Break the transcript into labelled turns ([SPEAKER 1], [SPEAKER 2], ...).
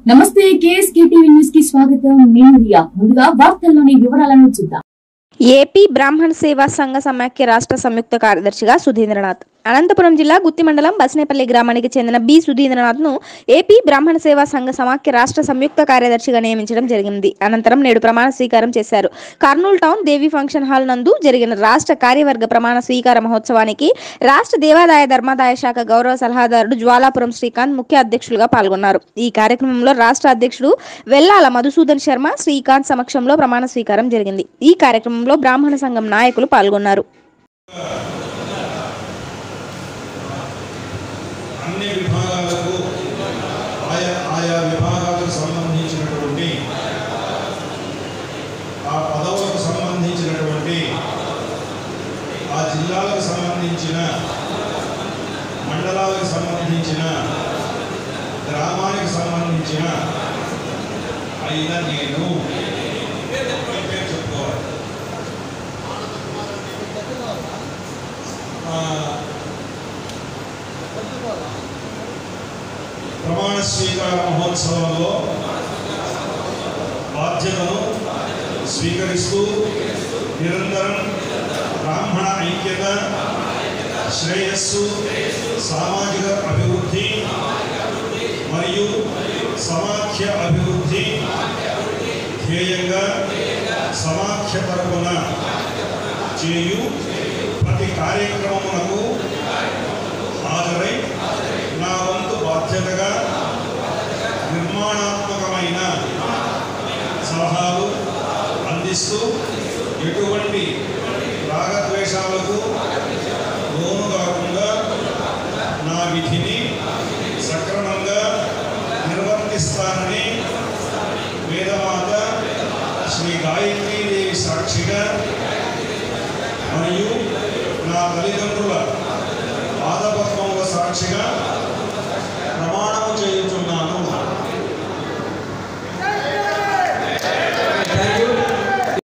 [SPEAKER 1] నమస్తే KSK TV news కి స్వాగతం నేను రియా ముందుగా వార్తల్లోని వివరాలను చూద్దాం
[SPEAKER 2] ఏపీ బ్రాహ్మణ సేవా సంఘ సమాఖ్య రాష్ట్ర సంయుక్త కార్యదర్శిగా సుధీంద్రనాథ్ అనంతపురం జిల్లా గుత్తి మండలం బసినేపల్లి గ్రామానికి చెందిన బి సుధీంద్రనాథ్ ను ఏపీ బ్రాహ్మణ సేవా సంఘ సమాఖ్య రాష్ట్ర సంయుక్త కార్యదర్శిగా నియమించడం జరిగింది అనంతరం నేడు ప్రమాణ స్వీకారం చేశారు Kurnool town Devi function hall నందు జరిగిన రాష్ట్ర కార్యవర్గ ప్రమాణ స్వీకార మహోత్సవానికి రాష్ట్ర దేవాదాయ ధర్మాదాయ శాఖ గౌరవ సలహాదారుడు జ్వాలాపురం శ్రీకాంత్ ముఖ్య అధ్యక్షులుగా పాల్గొన్నారు ఈ కార్యక్రమంలో రాష్ట్ర అధ్యక్షుడు వెల్లాల మధుసూదన్ శర్మ శ్రీకాంత్ సమక్షంలో ప్రమాణ స్వీకారం జరిగింది ఈ కార్యక్రమంలో బ్రాహ్మణ సంఘం నాయకులు పాల్గొన్నారు
[SPEAKER 3] అన్ని విభాగాలకు ఆయా ఆయా విభాగాలకు సంబంధించినటువంటి ఆ పదవులకు సంబంధించినటువంటి ఆ జిల్లాలకు సంబంధించిన మండలాలకు సంబంధించిన గ్రామానికి సంబంధించిన అయినా నేను మీ పేరు చెప్పుకోవాలి ఆ, ప్రమాణ స్వీకార మహోత్సవంలో బాధ్యతను స్వీకరిస్తూ నిరంతరం బ్రాహ్మణ ఐక్యత శ్రేయస్సు సామాజిక అభివృద్ధి మరియు సమాఖ్య అభివృద్ధి ధ్యేయంగా సమాఖ్య తరపున చేయు ప్రతి కార్యక్రమమునకు హాజరై నా వంతు బాధ్యతగా నిర్మాణాత్మకమైన సలహాలు అందిస్తూ ఎటువంటి రాగద్వేషాలకు లోను కాకుండా నా విధిని సక్రమంగా నిర్వర్తిస్తానని వేదమాత శ్రీ గాయత్రీదేవి సాక్షిగా మరియు నా తల్లిదండ్రుల పాదపద్మముల సాక్షిగా ప్రమాణము చేయుచున్నాను